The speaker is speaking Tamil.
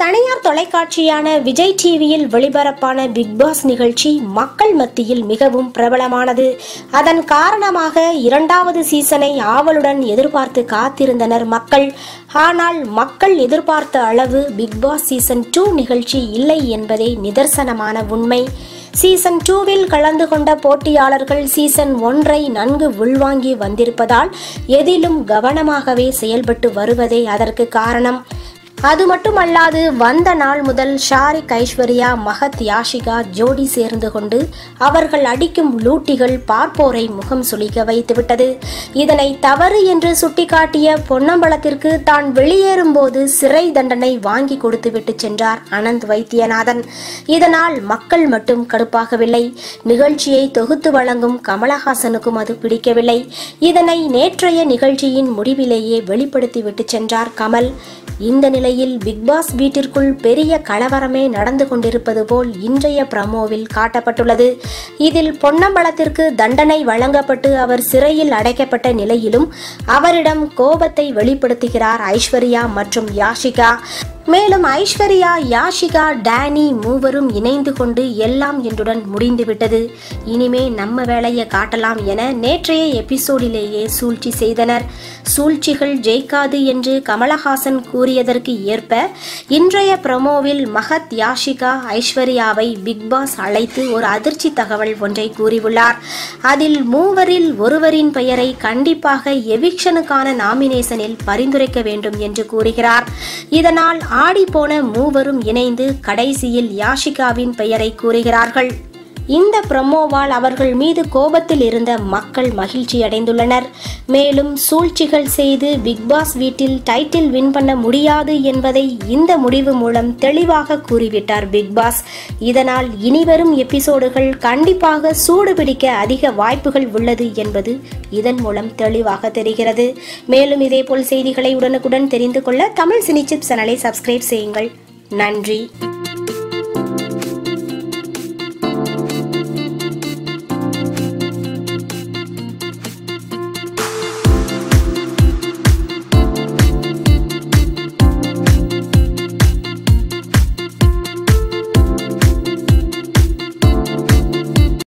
தனியார் தொலைக்காட்சியான விஜய் டிவியில் ஒளிபரப்பான பிக் பாஸ் நிகழ்ச்சி மக்கள் மத்தியில் மிகவும் பிரபலமானது அதன் காரணமாக இரண்டாவது சீசனை ஆவலுடன் எதிர்பார்த்து காத்திருந்தனர் மக்கள் ஆனால் மக்கள் எதிர்பார்த்த அளவு பிக் பாஸ் சீசன் டூ நிகழ்ச்சி இல்லை என்பதே நிதர்சனமான உண்மை சீசன் டூவில் கலந்து கொண்ட போட்டியாளர்கள் சீசன் ஒன்றை நன்கு உள்வாங்கி வந்திருப்பதால் எதிலும் கவனமாகவே செயல்பட்டு வருவதே அதற்கு காரணம் அது மட்டுமல்லாது வந்த நாள் முதல் ஷாரிக் ஐஸ்வர்யா மகத் யாஷிகா ஜோடி சேர்ந்து கொண்டு அவர்கள் அடிக்கும் லூட்டிகள் பார்ப்போரை முகம் சுளிக்க வைத்துவிட்டது இதனை தவறு என்று சுட்டிக்காட்டிய பொன்னம்பலத்திற்கு தான் வெளியேறும்போது சிறை தண்டனை வாங்கி கொடுத்துவிட்டு சென்றார் அனந்த் வைத்தியநாதன் இதனால் மக்கள் மட்டும் கடுப்பாகவில்லை நிகழ்ச்சியை தொகுத்து வழங்கும் கமலஹாசனுக்கும் அது பிடிக்கவில்லை இதனை நேற்றைய நிகழ்ச்சியின் முடிவிலேயே வெளிப்படுத்திவிட்டு சென்றார் கமல் இந்த நிலையில் பிக்பாஸ் வீட்டிற்குள் பெரிய கலவரமே நடந்து கொண்டிருப்பது போல் இன்றைய பிரமோவில் காட்டப்பட்டுள்ளது இதில் பொன்னம்பலத்திற்கு தண்டனை வழங்கப்பட்டு அவர் சிறையில் அடைக்கப்பட்ட நிலையிலும் அவரிடம் கோபத்தை வெளிப்படுத்துகிறார் ஐஸ்வர்யா மற்றும் யாஷிகா மேலும் ஐஸ்வர்யா யாஷிகா டேனி மூவரும் இணைந்து கொண்டு எல்லாம் என்றுடன் முடிந்துவிட்டது இனிமே நம்ம வேலையை காட்டலாம் என நேற்றைய எபிசோடிலேயே சூழ்ச்சி செய்தனர் சூழ்ச்சிகள் ஜெயிக்காது என்று கமலஹாசன் கூறியதற்கு ஏற்ப இன்றைய பிரமோவில் மகத் யாஷிகா ஐஸ்வர்யாவை பிக்பாஸ் அழைத்து ஒரு அதிர்ச்சி தகவல் ஒன்றை கூறியுள்ளார் அதில் மூவரில் ஒருவரின் பெயரை கண்டிப்பாக எவிக்ஷனுக்கான நாமினேஷனில் பரிந்துரைக்க வேண்டும் என்று கூறுகிறார் இதனால் ஆடிப்போன மூவரும் இணைந்து கடைசியில் யாஷிகாவின் பெயரை கூறுகிறார்கள் இந்த ப்ரமோவால் அவர்கள் மீது கோபத்தில் இருந்த மக்கள் மகிழ்ச்சி அடைந்துள்ளனர் மேலும் சூழ்ச்சிகள் செய்து பிக்பாஸ் வீட்டில் டைட்டில் வின் பண்ண முடியாது என்பதை இந்த முடிவு மூலம் தெளிவாக கூறிவிட்டார் பிக்பாஸ் இதனால் இனிவரும் எபிசோடுகள் கண்டிப்பாக சூடு பிடிக்க அதிக வாய்ப்புகள் உள்ளது என்பது இதன் மூலம் தெளிவாக தெரிகிறது மேலும் இதேபோல் செய்திகளை உடனுக்குடன் தெரிந்து கொள்ள தமிழ் சினிச்சிப் சேனலை சப்ஸ்கிரைப் செய்யுங்கள் நன்றி